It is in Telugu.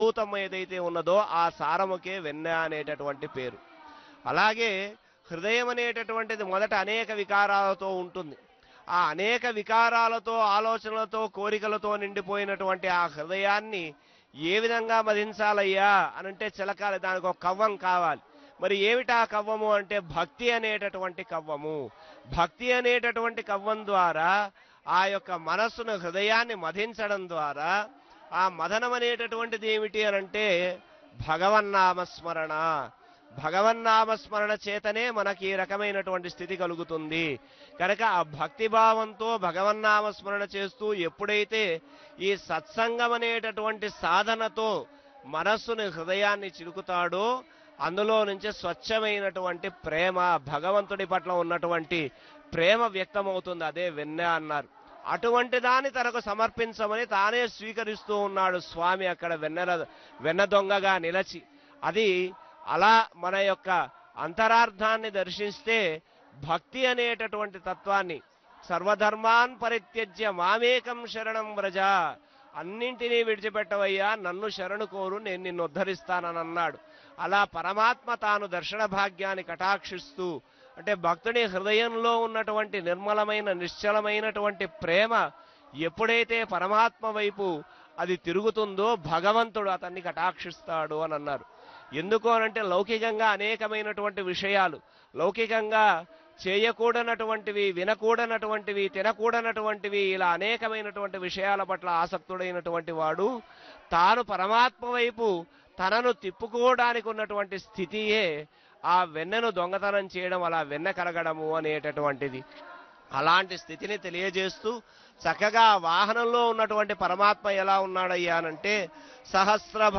భూతం ఏదైతే ఉన్నదో ఆ సారముకే వెన్న అనేటటువంటి పేరు అలాగే హృదయం అనేటటువంటిది మొదట అనేక వికారాలతో ఉంటుంది ఆ అనేక వికారాలతో ఆలోచనలతో కోరికలతో నిండిపోయినటువంటి ఆ హృదయాన్ని ఏ విధంగా మదించాలయ్యా అనంటే చిలకాలి దానికి ఒక కవ్వం కావాలి మరి ఏమిటా కవ్వము అంటే భక్తి అనేటటువంటి కవ్వము భక్తి అనేటటువంటి కవ్వం ద్వారా ఆ యొక్క మనస్సును హృదయాన్ని మధించడం ద్వారా ఆ మదనం అనేటటువంటిది ఏమిటి అనంటే భగవన్నామస్మరణ భగవన్నామస్మరణ చేతనే మనకి ఈ రకమైనటువంటి స్థితి కలుగుతుంది కనుక ఆ భక్తి భావంతో భగవన్నామస్మరణ చేస్తూ ఎప్పుడైతే ఈ సత్సంగం అనేటటువంటి సాధనతో మనస్సుని హృదయాన్ని చిలుకుతాడో అందులో నుంచి స్వచ్ఛమైనటువంటి ప్రేమ భగవంతుడి పట్ల ఉన్నటువంటి ప్రేమ వ్యక్తమవుతుంది అదే వెన్న అన్నారు అటువంటి దాన్ని తనకు సమర్పించమని తానే స్వీకరిస్తూ ఉన్నాడు స్వామి అక్కడ వెన్నెల వెన్న దొంగగా నిలచి అది అలా మన యొక్క అంతరార్థాన్ని దర్శిస్తే భక్తి అనేటటువంటి తత్వాన్ని సర్వధర్మాన్ పరిత్యజ్య మామేకం శరణం వ్రజ అన్నింటినీ విడిచిపెట్టవయ్యా నన్ను శరణు కోరు నేను నిన్ను ఉద్ధరిస్తానని అన్నాడు అలా పరమాత్మ తాను దర్శన భాగ్యాన్ని కటాక్షిస్తూ అంటే భక్తుని హృదయంలో ఉన్నటువంటి నిర్మలమైన నిశ్చలమైనటువంటి ప్రేమ ఎప్పుడైతే పరమాత్మ వైపు అది తిరుగుతుందో భగవంతుడు అతన్ని కటాక్షిస్తాడు అని అన్నారు ఎందుకు అనంటే లౌకికంగా అనేకమైనటువంటి విషయాలు లౌకికంగా చేయకూడనటువంటివి వినకూడనటువంటివి తినకూడనటువంటివి ఇలా అనేకమైనటువంటి విషయాల పట్ల ఆసక్తుడైనటువంటి వాడు తాను పరమాత్మ వైపు తనను తిప్పుకోవడానికి ఉన్నటువంటి స్థితియే ఆ వెన్నను దొంగతనం చేయడం అలా వెన్న కలగడము అనేటటువంటిది అలాంటి స్థితిని తెలియజేస్తూ చక్కగా వాహనంలో ఉన్నటువంటి పరమాత్మ ఎలా ఉన్నాడయ్యా అనంటే సహస్ర